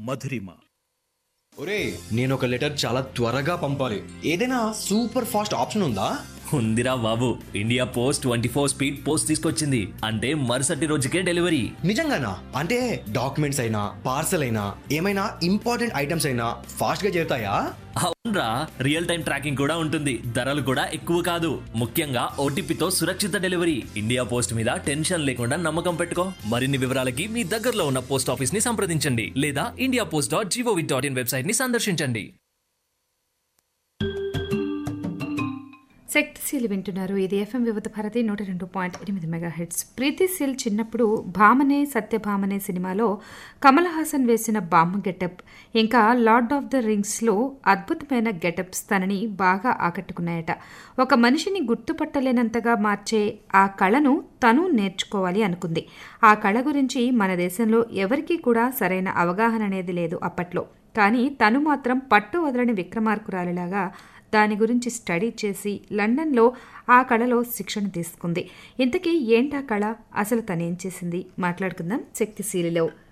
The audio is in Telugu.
మధురిమ ఒరే నేను ఒక లెటర్ చాలా త్వరగా పంపాలి ఏదైనా సూపర్ ఫాస్ట్ ఆప్షన్ ఉందా ఉందిరా బాబు India post twenty four speed post తీసుకొచ్చింది అంటే మరుసటి రోజుకే డెలివరీ నిజంగానా అంటే డాక్యుమెంట్స్ అయినా పార్సల్ అయినా ఏమైనా ఇంపార్టెంట్ ఐటమ్స్ అయినా ఫాస్ట్ గా చేరుతాయా అవునరా రియల్ టైం ట్రాకింగ్ కూడా ఉంటుంది ధరలు కూడా ఎక్కువ కాదు ముఖ్యంగా ఓటీపీతో సురక్షిత డెలివరీ ఇండియా పోస్ట్ మీద టెన్షన్ లేకుండా నమ్మకం పెట్టుకో మరిన్ని వివరాలకి మీ దగ్గరలో ఉన్న పోస్ట్ ఆఫీస్ ని సంప్రదించండి లేదా India post dot G O V dot in website ని సందర్శించండి శక్తిశీలి వింటున్నారు ఇది ఎఫ్ఎం వివత భారతి నూట రెండు పాయింట్ ఎనిమిది మెగా హెడ్స్ ప్రీతిశీల్ చిన్నప్పుడు భామనే సత్యభామనే సినిమాలో కమల్ హాసన్ వేసిన బామ్మ గెటప్ ఇంకా లార్డ్ ఆఫ్ ద రింగ్స్లో అద్భుతమైన గెటప్స్ తనని బాగా ఆకట్టుకున్నాయట ఒక మనిషిని గుర్తుపట్టలేనంతగా మార్చే ఆ కళను తను నేర్చుకోవాలి అనుకుంది ఆ కళ గురించి మన దేశంలో ఎవరికీ కూడా సరైన అవగాహన అనేది లేదు అప్పట్లో కానీ తను మాత్రం పట్టు వదలని విక్రమార్కురాలిలాగా దాని గురించి స్టడీ చేసి లండన్లో ఆ కళలో శిక్షణ తీసుకుంది ఇంతకీ ఏంటా కళ అసలు తనేం చేసింది మాట్లాడుకుందాం శక్తిశీలిలో